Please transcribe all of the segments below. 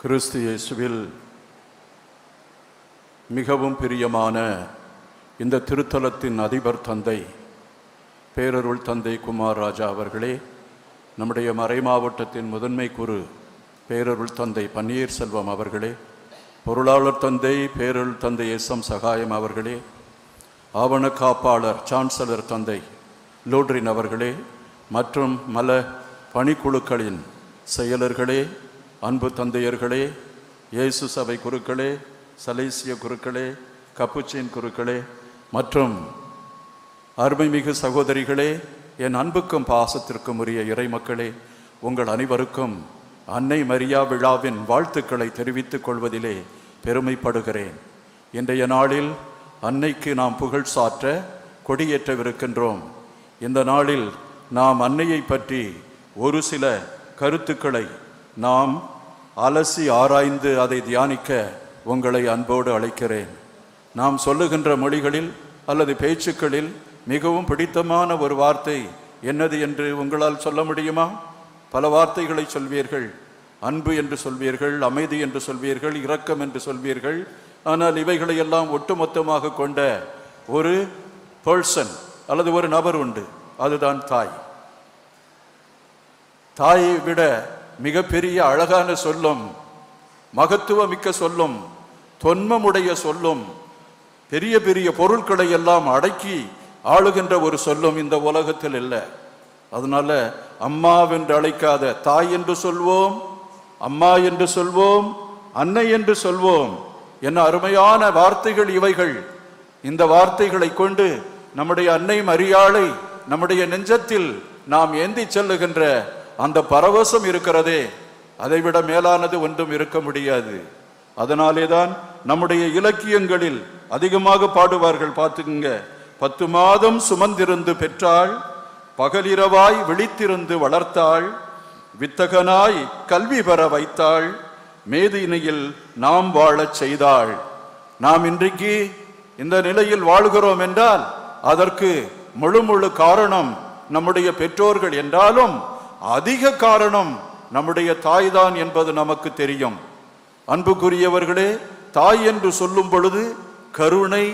கிறிஸ்து இயேசுவில் மிகவும் பிரியமான இந்த திருத்தலத்தின் அதிபர் தந்தை பேரருள் தந்தை குமார் ராஜா அவர்களே நம்முடைய மறைமாவட்டத்தின் முதன்மை குரு பேரருள் தந்தை பன்னீர் செல்வம் அவர்களே பொருளாளர் தந்தை பேரருள் தந்தை எஸ் எம் சகாயம் அவர்களே ஆவண காப்பாளர் சான்சலர் தந்தை லோட்ரின் அவர்களே மற்றும் மல பணிக்குழுக்களின் செயலர்களே அன்பு தந்தையர்களே இயேசு சபை குருக்களே சலேசிய குருக்களே கப்புச்சின் குருக்களே மற்றும் அருமைமிகு சகோதரிகளே என் அன்புக்கும் பாசத்திற்கும் உரிய இறைமக்களே உங்கள் அனைவருக்கும் அன்னை மரியா விழாவின் வாழ்த்துக்களை தெரிவித்துக் கொள்வதிலே பெருமைப்படுகிறேன் இன்றைய நாளில் அன்னைக்கு நாம் புகழ் சாற்ற கொடியேற்றவிருக்கின்றோம் இந்த நாளில் நாம் அன்னையை பற்றி ஒரு சில கருத்துக்களை நாம் அலசி ஆராய்ந்து அதை தியானிக்க உங்களை அன்போடு அழைக்கிறேன் நாம் சொல்லுகின்ற மொழிகளில் அல்லது பேச்சுக்களில் மிகவும் பிடித்தமான ஒரு வார்த்தை என்னது என்று உங்களால் சொல்ல முடியுமா பல வார்த்தைகளை சொல்வீர்கள் அன்பு என்று சொல்வீர்கள் அமைதி என்று சொல்வீர்கள் இரக்கம் என்று சொல்வீர்கள் ஆனால் இவைகளை எல்லாம் ஒட்டுமொத்தமாக கொண்ட ஒரு பர்சன் அல்லது ஒரு நபர் உண்டு அதுதான் தாய் தாயை விட மிகப்பெரிய அழகான சொல்லும் மகத்துவமிக்க சொல்லும் தொன்மமுடைய சொல்லும் பெரிய பெரிய பொருட்களை எல்லாம் அடக்கி ஆளுகின்ற ஒரு சொல்லும் இந்த உலகத்தில் இல்லை அதனால அம்மாவென்று அழைக்காத தாய் என்று சொல்வோம் அம்மா என்று சொல்வோம் அன்னை என்று சொல்வோம் என்ன அருமையான வார்த்தைகள் இவைகள் இந்த வார்த்தைகளை கொண்டு நம்முடைய அன்னை மரியாளை நம்முடைய நெஞ்சத்தில் நாம் ஏந்தி செல்லுகின்ற அந்த பரவசம் இருக்கிறதே அதைவிட மேலானது ஒன்றும் இருக்க முடியாது அதனாலே தான் நம்முடைய இலக்கியங்களில் அதிகமாக பாடுவார்கள் பார்த்துக்குங்க பத்து மாதம் சுமந்திருந்து பெற்றாள் பகலிரவாய் விழித்திருந்து வளர்த்தாள் வித்தகனாய் கல்வி பெற வைத்தாள் மேதினியில் நாம் வாழச் செய்தாள் நாம் இன்றைக்கு இந்த நிலையில் வாழ்கிறோம் என்றால் அதற்கு முழு முழு காரணம் நம்முடைய பெற்றோர்கள் என்றாலும் அதிக காரணம் நம்முடைய தாய்தான் என்பது நமக்கு தெரியும் அன்புக்குரியவர்களே தாய் என்று சொல்லும் பொழுது கருணை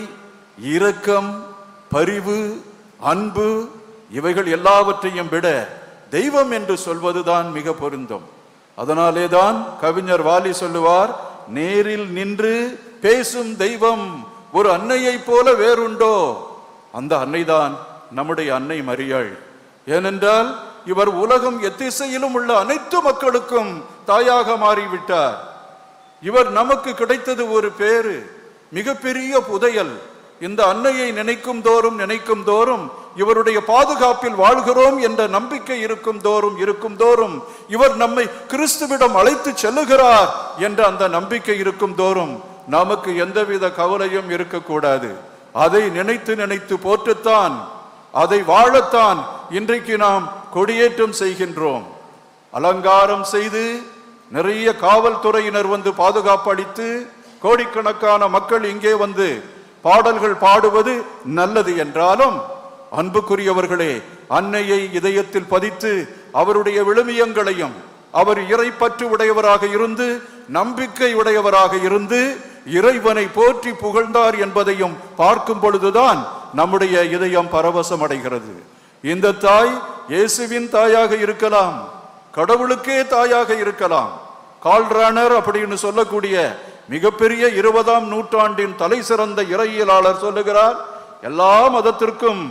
இரக்கம் பரிவு அன்பு இவைகள் எல்லாவற்றையும் விட தெய்வம் என்று சொல்வதுதான் மிக பொருந்தும் அதனாலே தான் கவிஞர் வாலி சொல்லுவார் நேரில் நின்று பேசும் தெய்வம் ஒரு அன்னையைப் போல வேறுண்டோ அந்த அன்னைதான் நம்முடைய அன்னை மரியாள் ஏனென்றால் இவர் உலகம் எத்திசையிலும் உள்ள அனைத்து மக்களுக்கும் தாயாக மாறிவிட்டார் இவர் நமக்கு கிடைத்தது ஒரு பேரு மிகப்பெரிய புதையல் இந்த அன்னையை நினைக்கும் தோறும் நினைக்கும் தோறும் இவருடைய பாதுகாப்பில் வாழ்கிறோம் என்ற நம்பிக்கை இருக்கும் தோறும் இருக்கும் தோறும் இவர் நம்மை கிறிஸ்துவிடம் அழைத்து செல்லுகிறார் என்ற அந்த நம்பிக்கை இருக்கும் தோறும் நமக்கு எந்தவித கவலையும் இருக்கக்கூடாது அதை நினைத்து நினைத்து போற்றுத்தான் அதை வாழத்தான் இன்றைக்கு நாம் கொடியேற்றம் செய்கின்றோம் அலங்காரம் செய்து நிறைய காவல்துறையினர் வந்து பாதுகாப்பு அளித்து கோடிக்கணக்கான மக்கள் இங்கே வந்து பாடல்கள் பாடுவது நல்லது என்றாலும் அன்புக்குரியவர்களே அன்னையை இதயத்தில் பதித்து அவருடைய விழுமியங்களையும் அவர் இறைப்பற்று உடையவராக இருந்து நம்பிக்கை உடையவராக இருந்து இறைவனை போற்றி புகழ்ந்தார் என்பதையும் பார்க்கும் பொழுதுதான் நம்முடைய இதயம் பரவசம் அடைகிறது இந்த தாய் இயேசுவின் தாயாக இருக்கலாம் கடவுளுக்கே தாயாக இருக்கலாம் கால்ரானர் அப்படின்னு சொல்லக்கூடிய மிகப்பெரிய இருபதாம் நூற்றாண்டின் தலை சிறந்த இறையியலாளர் சொல்லுகிறார் எல்லா மதத்திற்கும்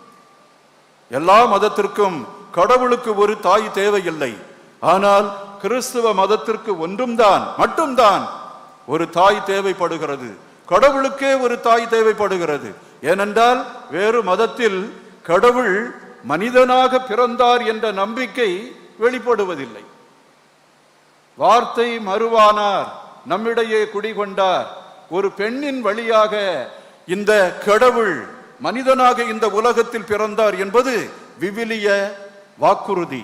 எல்லா மதத்திற்கும் கடவுளுக்கு ஒரு தாய் தேவையில்லை ஆனால் கிறிஸ்துவ மதத்திற்கு ஒன்றும் தான் மட்டும்தான் ஒரு தாய் தேவைப்படுகிறது கடவுளுக்கே ஒரு தாய் தேவைப்படுகிறது ஏனென்றால் வேறு மதத்தில் கடவுள் மனிதனாக பிறந்தார் என்ற நம்பிக்கை வெளிப்படுவதில்லை வார்த்தை மறுவானார் நம்மிடையே குடிகொண்டார் ஒரு பெண்ணின் வழியாக இந்த கடவுள் மனிதனாக இந்த உலகத்தில் பிறந்தார் என்பது விவிலிய வாக்குறுதி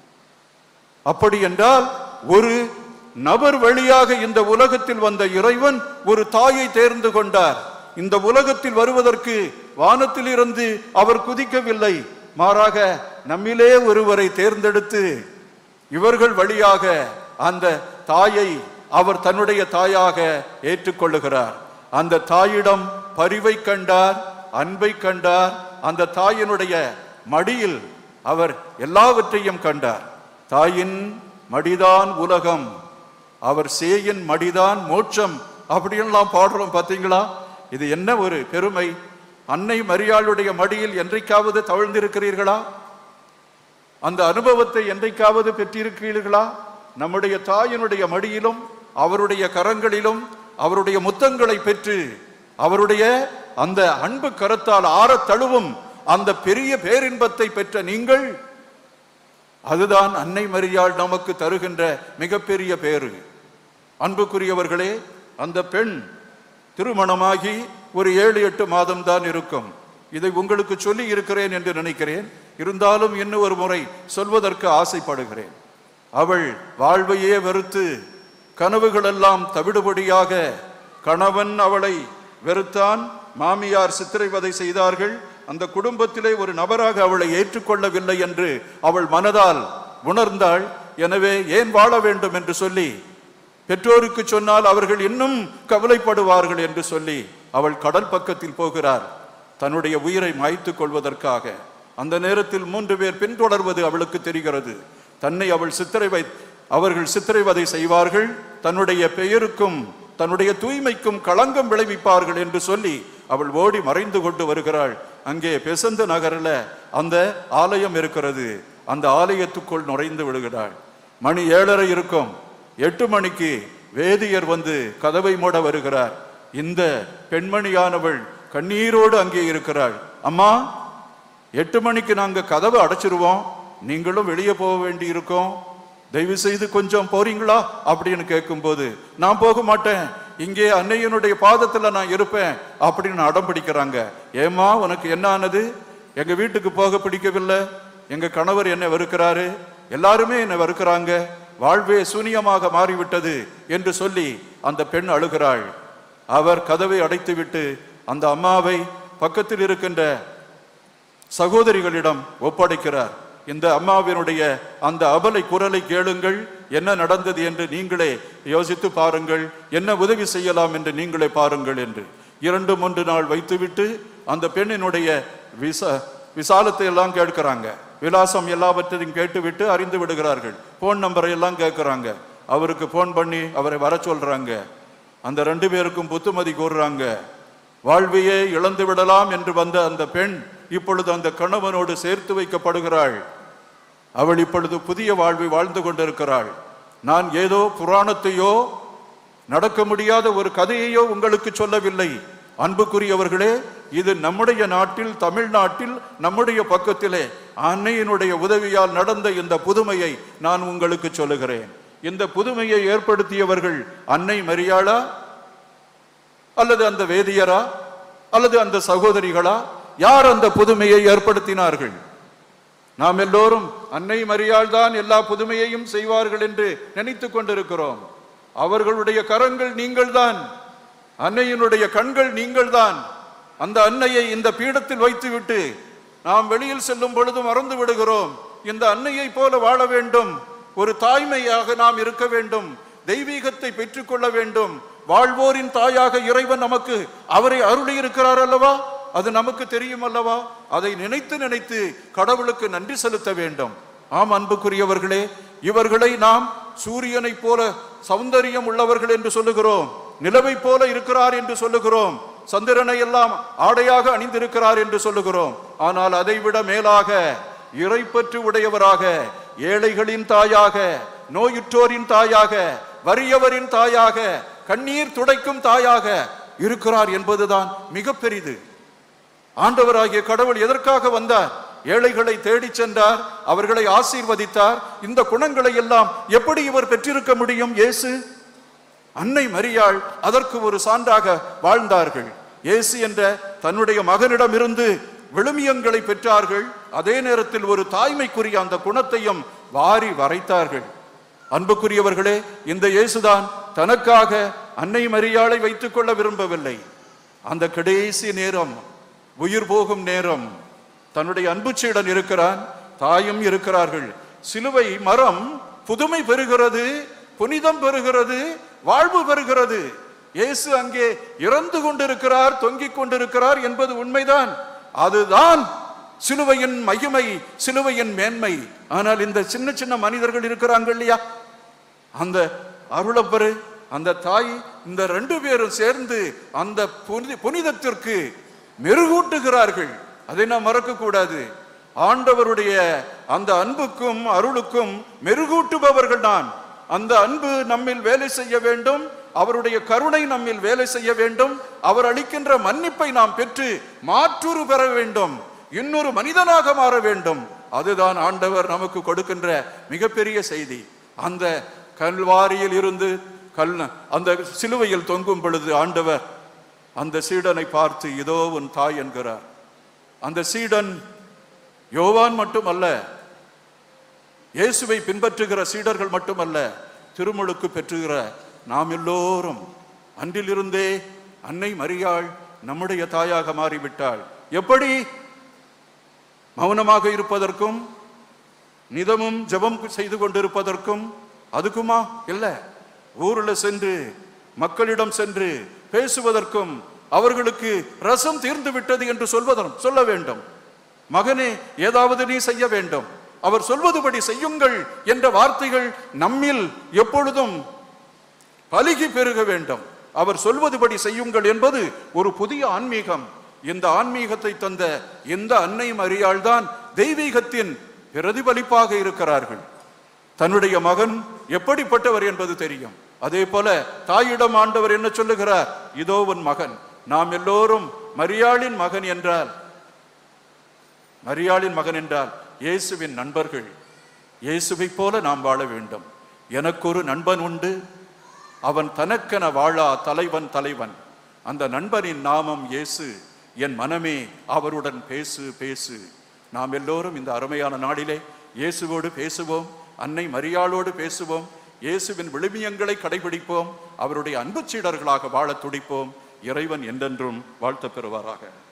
அப்படி என்றால் ஒரு நபர் வழியாக இந்த உலகத்தில் வந்த இறைவன் ஒரு தாயை தேர்ந்து கொண்டார் இந்த உலகத்தில் வருவதற்கு வானத்தில் இருந்து அவர் குதிக்கவில்லை மாறாக நம்மிலே ஒருவரை தேர்ந்தெடுத்து இவர்கள் வழியாக அந்த தாயை அவர் தன்னுடைய தாயாக ஏற்றுக்கொள்ளுகிறார் அந்த தாயிடம் பரிவை கண்டார் அன்பை கண்டார் அந்த தாயினுடைய மடியில் அவர் எல்லாவற்றையும் கண்டார் தாயின் மடிதான் உலகம் அவர் சேயின் மடிதான் மோட்சம் அப்படியெல்லாம் பாடுறோம் பாத்தீங்களா இது என்ன ஒரு பெருமை அன்னை மரியாளுடைய மடியில் என்றைக்காவது தவழ்ந்திருக்கிறீர்களா அந்த அனுபவத்தை என்றைக்காவது பெற்றிருக்கிறீர்களா நம்முடைய தாயினுடைய மடியிலும் அவருடைய கரங்களிலும் அவருடைய முத்தங்களை பெற்று அவருடைய அந்த அன்பு கரத்தால் ஆறத் தழுவும் அந்த பெரிய பேரின்பத்தை பெற்ற நீங்கள் அதுதான் அன்னை மரியாள் நமக்கு தருகின்ற மிகப்பெரிய பேரு அன்புக்குரியவர்களே அந்த பெண் திருமணமாகி ஒரு ஏழு எட்டு மாதம் தான் இருக்கும் இதை உங்களுக்கு சொல்லி இருக்கிறேன் என்று நினைக்கிறேன் இருந்தாலும் இன்னும் ஒரு முறை சொல்வதற்கு ஆசைப்படுகிறேன் அவள் வாழ்வையே வெறுத்து கனவுகளெல்லாம் தவிடுபடியாக கணவன் அவளை வெறுத்தான் மாமியார் சித்திரைவதை செய்தார்கள் அந்த குடும்பத்திலே ஒரு நபராக அவளை ஏற்றுக்கொள்ளவில்லை என்று அவள் மனதால் உணர்ந்தாள் எனவே ஏன் வாழ வேண்டும் என்று சொல்லி பெற்றோருக்கு சொன்னால் அவர்கள் இன்னும் கவலைப்படுவார்கள் என்று சொல்லி அவள் கடல் பக்கத்தில் போகிறார் தன்னுடைய உயிரை மாய்த்துக் கொள்வதற்காக அந்த நேரத்தில் மூன்று பேர் பின்தொடர்வது அவளுக்கு தெரிகிறது தன்னை அவள் சித்திரைவை அவர்கள் சித்திரைவதை செய்வார்கள் தன்னுடைய பெயருக்கும் தன்னுடைய தூய்மைக்கும் களங்கம் விளைவிப்பார்கள் என்று சொல்லி அவள் ஓடி மறைந்து கொண்டு வருகிறாள் அங்கே பெசந்த நகரில் அந்த ஆலயம் இருக்கிறது அந்த ஆலயத்துக்குள் நுழைந்து விடுகிறாள் மணி ஏழரை இருக்கும் எட்டு மணிக்கு வேதியர் வந்து கதவை மூட வருகிறார் இந்த பெண்மணியானவள் கண்ணீரோடு அங்கே இருக்கிறாள் அம்மா எட்டு மணிக்கு நாங்க கதவை அடைச்சிருவோம் நீங்களும் வெளியே போக வேண்டி இருக்கோம் தயவு செய்து கொஞ்சம் போறீங்களா அப்படின்னு கேட்கும்போது நான் போக மாட்டேன் இங்கே அன்னையனுடைய பாதத்துல நான் இருப்பேன் அப்படின்னு அடம் பிடிக்கிறாங்க ஏமா உனக்கு என்ன ஆனது எங்க வீட்டுக்கு போக பிடிக்கவில்லை எங்க கணவர் என்ன வெறுக்கிறாரு எல்லாருமே என்ன வெறுக்கிறாங்க வாழ்வே சூனியமாக மாறிவிட்டது என்று சொல்லி அந்த பெண் அழுகிறாள் அவர் கதவை அடைத்துவிட்டு அந்த அம்மாவை பக்கத்தில் இருக்கின்ற சகோதரிகளிடம் ஒப்படைக்கிறார் இந்த அம்மாவினுடைய அந்த அபலை குரலை கேளுங்கள் என்ன நடந்தது என்று நீங்களே யோசித்து பாருங்கள் என்ன உதவி செய்யலாம் என்று நீங்களே பாருங்கள் என்று இரண்டு மூன்று நாள் வைத்துவிட்டு அந்த பெண்ணினுடைய விச விசாலத்தை எல்லாம் கேட்கிறாங்க விலாசம் எல்லாவற்றையும் கேட்டுவிட்டு அறிந்து விடுகிறார்கள் போன் நம்பரை எல்லாம் கேட்கிறாங்க அவருக்கு போன் பண்ணி அவரை வர சொல்றாங்க அந்த ரெண்டு பேருக்கும் புத்துமதி கூறுறாங்க வாழ்வையே இழந்து விடலாம் என்று வந்த அந்த பெண் இப்பொழுது அந்த கணவனோடு சேர்த்து வைக்கப்படுகிறாள் அவள் இப்பொழுது புதிய வாழ்வை வாழ்ந்து கொண்டிருக்கிறாள் நான் ஏதோ புராணத்தையோ நடக்க முடியாத ஒரு கதையையோ உங்களுக்கு சொல்லவில்லை அன்புக்குரியவர்களே இது நம்முடைய நாட்டில் தமிழ்நாட்டில் நம்முடைய பக்கத்திலே அன்னையினுடைய உதவியால் நடந்த இந்த புதுமையை நான் உங்களுக்கு சொல்லுகிறேன் இந்த புதுமையை ஏற்படுத்தியவர்கள் அன்னை மரியாளா அல்லது அந்த வேதியரா அல்லது அந்த சகோதரிகளா யார் அந்த புதுமையை ஏற்படுத்தினார்கள் நாம் எல்லோரும் அன்னை மரியாள் தான் எல்லா புதுமையையும் செய்வார்கள் என்று நினைத்துக் கொண்டிருக்கிறோம் அவர்களுடைய கரங்கள் நீங்கள்தான் அன்னையினுடைய கண்கள் நீங்கள்தான் அந்த அன்னையை இந்த பீடத்தில் வைத்துவிட்டு நாம் வெளியில் செல்லும் பொழுது மறந்து விடுகிறோம் இந்த அன்னையை போல வாழ வேண்டும் ஒரு தாய்மையாக நாம் இருக்க வேண்டும் தெய்வீகத்தை பெற்றுக்கொள்ள வேண்டும் வாழ்வோரின் தாயாக இறைவன் நமக்கு அவரை அருளி இருக்கிறார் அல்லவா அது நமக்கு தெரியும் அல்லவா அதை நினைத்து நினைத்து கடவுளுக்கு நன்றி செலுத்த வேண்டும் ஆம் அன்புக்குரியவர்களே இவர்களை நாம் சூரியனைப் போல சௌந்தரியம் உள்ளவர்கள் என்று சொல்லுகிறோம் நிலவை போல இருக்கிறார் என்று சொல்லுகிறோம் சந்திரனை எல்லாம் ஆடையாக அணிந்திருக்கிறார் என்று சொல்லுகிறோம் ஆனால் அதைவிட மேலாக இறைப்பற்று உடையவராக ஏழைகளின் தாயாக நோயுற்றோரின் தாயாக வறியவரின் தாயாக கண்ணீர் துடைக்கும் தாயாக இருக்கிறார் என்பதுதான் மிக பெரிது ஆண்டவராகிய கடவுள் எதற்காக வந்தார் ஏழைகளை தேடிச் சென்றார் அவர்களை ஆசீர்வதித்தார் இந்த குணங்களை எல்லாம் எப்படி இவர் பெற்றிருக்க முடியும் இயேசு அன்னை மரியாள் அதற்கு ஒரு சான்றாக வாழ்ந்தார்கள் இயேசு என்ற தன்னுடைய மகனிடமிருந்து விழுமியங்களை பெற்றார்கள் அதே நேரத்தில் ஒரு தாய்மைக்குரிய அந்த குணத்தையும் வாரி வரைத்தார்கள் அன்புக்குரியவர்களே இந்த இயேசுதான் தனக்காக அன்னை மரியாளை வைத்துக் கொள்ள விரும்பவில்லை அந்த கடைசி நேரம் உயிர் போகும் நேரம் தன்னுடைய அன்பு சீடன் இருக்கிறான் தாயும் இருக்கிறார்கள் சிலுவை மரம் புதுமை பெறுகிறது புனிதம் பெறுகிறது வாழ்வு பெறுகிறது இயேசு அங்கே இறந்து கொண்டிருக்கிறார் தொங்கிக் கொண்டிருக்கிறார் என்பது உண்மைதான் அதுதான் சிலுவையின் மகிமை சிலுவையின் மேன்மை ஆனால் இந்த சின்ன சின்ன மனிதர்கள் இருக்கிறாங்க இல்லையா அந்த அருளப்பரு அந்த தாய் இந்த ரெண்டு பேரும் சேர்ந்து அந்த புனி- புனிதத்திற்கு மெருகூட்டுகிறார்கள் அதை நாம் மறக்க கூடாது ஆண்டவருடைய அந்த அன்புக்கும் அருளுக்கும் மெருகூட்டுபவர்கள் தான் அந்த அன்பு நம்மில் வேலை செய்ய வேண்டும் அவருடைய கருணை நம்மில் வேலை செய்ய வேண்டும் அவர் அளிக்கின்ற மன்னிப்பை நாம் பெற்று மாற்றுரு பெற வேண்டும் இன்னொரு மனிதனாக மாற வேண்டும் அதுதான் ஆண்டவர் நமக்கு கொடுக்கின்ற மிகப்பெரிய செய்தி அந்த கல்வாரியில் இருந்து கல் அந்த சிலுவையில் தொங்கும் பொழுது ஆண்டவர் அந்த சீடனை பார்த்து இதோ உன் தாய் என்கிறார் அந்த சீடன் யோவான் மட்டுமல்ல இயேசுவை பின்பற்றுகிற சீடர்கள் மட்டுமல்ல திருமுழுக்கு பெற்றுகிற நாம் எல்லோரும் அன்றிலிருந்தே அன்னை மரியாள் நம்முடைய தாயாக மாறிவிட்டாள் எப்படி மௌனமாக இருப்பதற்கும் நிதமும் ஜெபம் செய்து கொண்டிருப்பதற்கும் அதுக்குமா இல்ல ஊர்ல சென்று மக்களிடம் சென்று பேசுவதற்கும் அவர்களுக்கு ரசம் தீர்ந்து விட்டது என்று சொல்வதும் சொல்ல வேண்டும் மகனே ஏதாவது நீ செய்ய வேண்டும் அவர் சொல்வதுபடி செய்யுங்கள் என்ற வார்த்தைகள் நம்மில் எப்பொழுதும் பலுகி பெருக வேண்டும் அவர் சொல்வதுபடி செய்யுங்கள் என்பது ஒரு புதிய ஆன்மீகம் இந்த ஆன்மீகத்தை தந்த இந்த அன்னை மரியாள் தான் தெய்வீகத்தின் பிரதிபலிப்பாக இருக்கிறார்கள் தன்னுடைய மகன் எப்படிப்பட்டவர் என்பது தெரியும் அதே போல தாயிடம் ஆண்டவர் என்ன சொல்லுகிறார் இதோ உன் மகன் நாம் எல்லோரும் மரியாளின் மகன் என்றால் மரியாளின் மகன் என்றால் இயேசுவின் நண்பர்கள் இயேசுவைப் போல நாம் வாழ வேண்டும் எனக்கொரு நண்பன் உண்டு அவன் தனக்கென வாழா தலைவன் தலைவன் அந்த நண்பனின் நாமம் இயேசு என் மனமே அவருடன் பேசு பேசு நாம் எல்லோரும் இந்த அருமையான நாளிலே இயேசுவோடு பேசுவோம் அன்னை மரியாளோடு பேசுவோம் இயேசுவின் விழுமியங்களை கடைபிடிப்போம் அவருடைய அன்புச் சீடர்களாக வாழத் துடிப்போம் இறைவன் என்றென்றும் வாழ்த்தப் பெறுவாராக